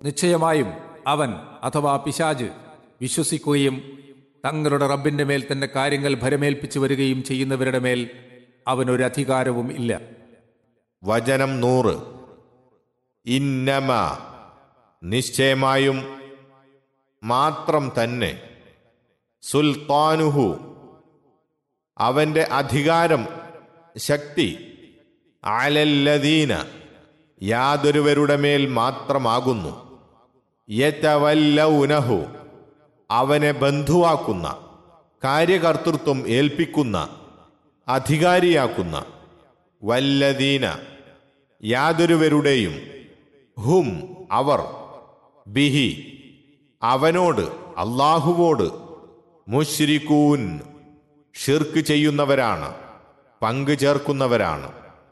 നിശ്ചയമായും അവൻ അഥവാ പിശാജ് വിശ്വസിക്കുകയും തങ്ങളുടെ റബ്ബിന്റെ മേൽ തന്നെ കാര്യങ്ങൾ ഭരമേൽപ്പിച്ചു വരികയും ചെയ്യുന്നവരുടെ മേൽ അവനൊരു അധികാരവും ഇല്ല വചനം നൂറ് ഇന്നമ നിശ്ചയമായും മാത്രം തന്നെ സുൽത്താനുഹു അവന്റെ അധികാരം ശക്തി അലല്ലദീന യാതൊരുവരുടെ മേൽ മാത്രമാകുന്നു യതവല്ലൗനഹു അവനെ ബന്ധുവാക്കുന്ന കാര്യകർത്തൃത്വം ഏൽപ്പിക്കുന്ന അധികാരിയാക്കുന്ന വല്ലദീന യാതൊരുവരുടെയും ഹും അവർ ബിഹി അവനോട് അള്ളാഹുവോട് മുശ്രിക്കൂൻ ഷിർക്ക് ചെയ്യുന്നവരാണ് പങ്കു ചേർക്കുന്നവരാണ്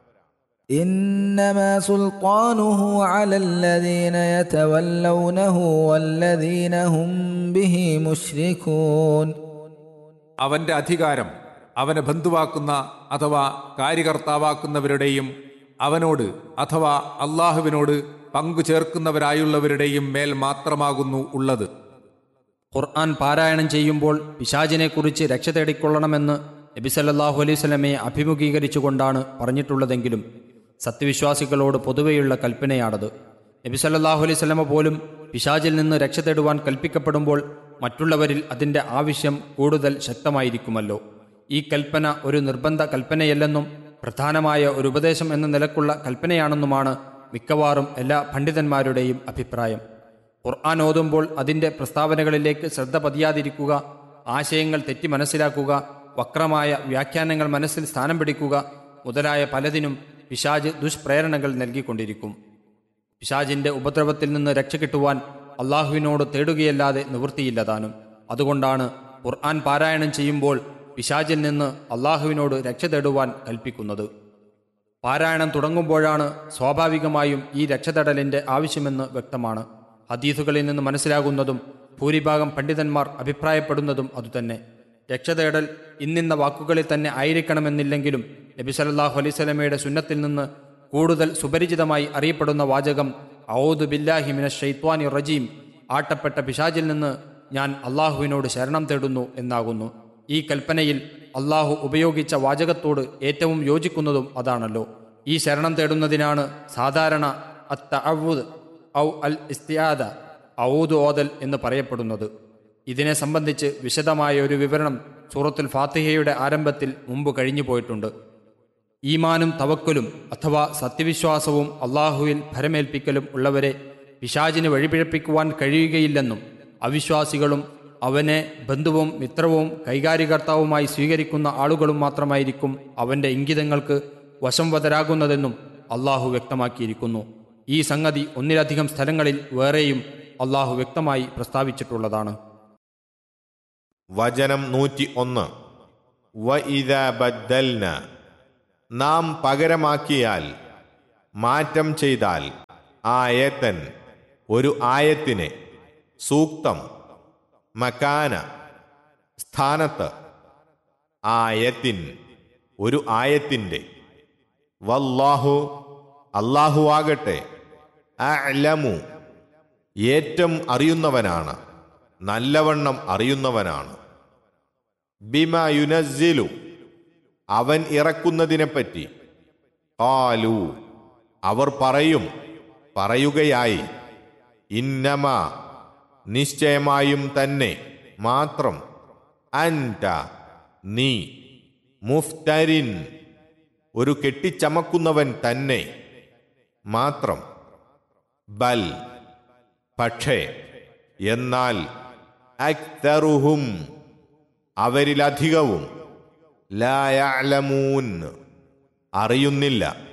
إنما سلطانه على الذين يتولونه والذين هم به مشركون അവന്റെ അധികാരം അവനെ ബന്ധുവാക്കുന്ന അഥവാ കാര്യകർത്താവാക്കുന്നവരുടെയും അവനോട് അഥവാ അള്ളാഹുവിനോട് പങ്കു ചേർക്കുന്നവരായുള്ളവരുടെയും മേൽ മാത്രമാകുന്നു ഉള്ളത് ഖുർആൻ പാരായണം ചെയ്യുമ്പോൾ പിശാചിനെക്കുറിച്ച് രക്ഷ തേടിക്കൊള്ളണമെന്ന് നബിസല്ലാഹു അലൈഹി സ്വലമയെ അഭിമുഖീകരിച്ചുകൊണ്ടാണ് പറഞ്ഞിട്ടുള്ളതെങ്കിലും സത്യവിശ്വാസികളോട് പൊതുവെയുള്ള കൽപ്പനയാണത് നബിസല്ലാഹു അലൈഹി സ്വലമ പോലും പിശാചിൽ നിന്ന് രക്ഷ തേടുവാൻ കൽപ്പിക്കപ്പെടുമ്പോൾ മറ്റുള്ളവരിൽ അതിൻ്റെ ആവശ്യം കൂടുതൽ ശക്തമായിരിക്കുമല്ലോ ഈ കൽപ്പന ഒരു നിർബന്ധ കൽപ്പനയല്ലെന്നും പ്രധാനമായ ഒരു ഉപദേശം എന്ന നിലക്കുള്ള കൽപ്പനയാണെന്നുമാണ് മിക്കവാറും എല്ലാ പണ്ഡിതന്മാരുടെയും അഭിപ്രായം ഖുർആൻ ഓതുമ്പോൾ അതിൻ്റെ പ്രസ്താവനകളിലേക്ക് ശ്രദ്ധ പതിയാതിരിക്കുക ആശയങ്ങൾ തെറ്റി മനസ്സിലാക്കുക വക്രമായ വ്യാഖ്യാനങ്ങൾ മനസ്സിൽ സ്ഥാനം പിടിക്കുക മുതലായ പലതിനും പിശാജ് ദുഷ്പ്രേരണകൾ നൽകിക്കൊണ്ടിരിക്കും പിശാജിന്റെ ഉപദ്രവത്തിൽ നിന്ന് രക്ഷ കിട്ടുവാൻ അള്ളാഹുവിനോട് തേടുകയല്ലാതെ നിവൃത്തിയില്ലതാനും അതുകൊണ്ടാണ് ഖുർആൻ പാരായണം ചെയ്യുമ്പോൾ പിശാജിൽ നിന്ന് അള്ളാഹുവിനോട് രക്ഷ തേടുവാൻ കൽപ്പിക്കുന്നത് പാരായണം തുടങ്ങുമ്പോഴാണ് സ്വാഭാവികമായും ഈ രക്ഷതടലിന്റെ ആവശ്യമെന്ന് വ്യക്തമാണ് ഹദീസുകളിൽ നിന്ന് മനസ്സിലാകുന്നതും ഭൂരിഭാഗം പണ്ഡിതന്മാർ അഭിപ്രായപ്പെടുന്നതും അതുതന്നെ രക്ഷതേടൽ ഇന്നിന്ന വാക്കുകളിൽ തന്നെ ആയിരിക്കണമെന്നില്ലെങ്കിലും നബി സല്ലല്ലാഹു അലൈഹി സ്വലമയുടെ സുന്നത്തിൽ നിന്ന് കൂടുതൽ സുപരിചിതമായി അറിയപ്പെടുന്ന വാചകം ഔദു ബില്ലാഹി മിന ഷെയ്ത്വാനി റജീം ആട്ടപ്പെട്ട പിശാജിൽ നിന്ന് ഞാൻ അള്ളാഹുവിനോട് ശരണം തേടുന്നു എന്നാകുന്നു ഈ കൽപ്പനയിൽ അള്ളാഹു ഉപയോഗിച്ച വാചകത്തോട് ഏറ്റവും യോജിക്കുന്നതും അതാണല്ലോ ഈ ശരണം തേടുന്നതിനാണ് സാധാരണ അത്തഅവുദ് ഔ അൽ ഇസ്തിയാദ ഔദ് ഓതൽ എന്ന് പറയപ്പെടുന്നത് ഇതിനെ സംബന്ധിച്ച് വിശദമായ ഒരു വിവരണം സൂറത്തുൽ ഫാത്തിഹയുടെ ആരംഭത്തിൽ മുമ്പ് കഴിഞ്ഞു പോയിട്ടുണ്ട് ഈമാനും തവക്കലും അഥവാ സത്യവിശ്വാസവും അള്ളാഹുവിൽ ഭരമേൽപ്പിക്കലും ഉള്ളവരെ പിശാചിന് വഴിപിഴപ്പിക്കുവാൻ കഴിയുകയില്ലെന്നും അവിശ്വാസികളും അവനെ ബന്ധുവും മിത്രവും കൈകാര്യകർത്താവുമായി സ്വീകരിക്കുന്ന ആളുകളും മാത്രമായിരിക്കും അവന്റെ ഇംഗിതങ്ങൾക്ക് വശംവതരാകുന്നതെന്നും അള്ളാഹു വ്യക്തമാക്കിയിരിക്കുന്നു ഈ സംഗതി ഒന്നിലധികം സ്ഥലങ്ങളിൽ വേറെയും അള്ളാഹു വ്യക്തമായി പ്രസ്താവിച്ചിട്ടുള്ളതാണ് വചനം നൂറ്റി ഒന്ന് വഇദ ബദ്ദൽന നാം പകരമാക്കിയാൽ മാറ്റം ചെയ്താൽ ആയത്തൻ ഒരു ആയത്തിനെ സൂക്തം മക്കാന സ്ഥാനത്ത് ആയത്തിൻ ഒരു ആയത്തിൻ്റെ വല്ലാഹു അല്ലാഹു ആകട്ടെ അലമു ഏറ്റം അറിയുന്നവനാണ് നല്ലവണ്ണം അറിയുന്നവനാണ് ബിമ യുനസ്സിലു അവൻ ഇറക്കുന്നതിനെപ്പറ്റി കാലു അവർ പറയും പറയുകയായി ഇന്നമ നിശ്ചയമായും തന്നെ മാത്രം അൻത നീ മുഫ്തരിൻ ഒരു കെട്ടിച്ചമക്കുന്നവൻ തന്നെ മാത്രം ബൽ പക്ഷേ എന്നാൽ അക്തറുഹും അവരിലധികവും ലായലമൂൻ അറിയുന്നില്ല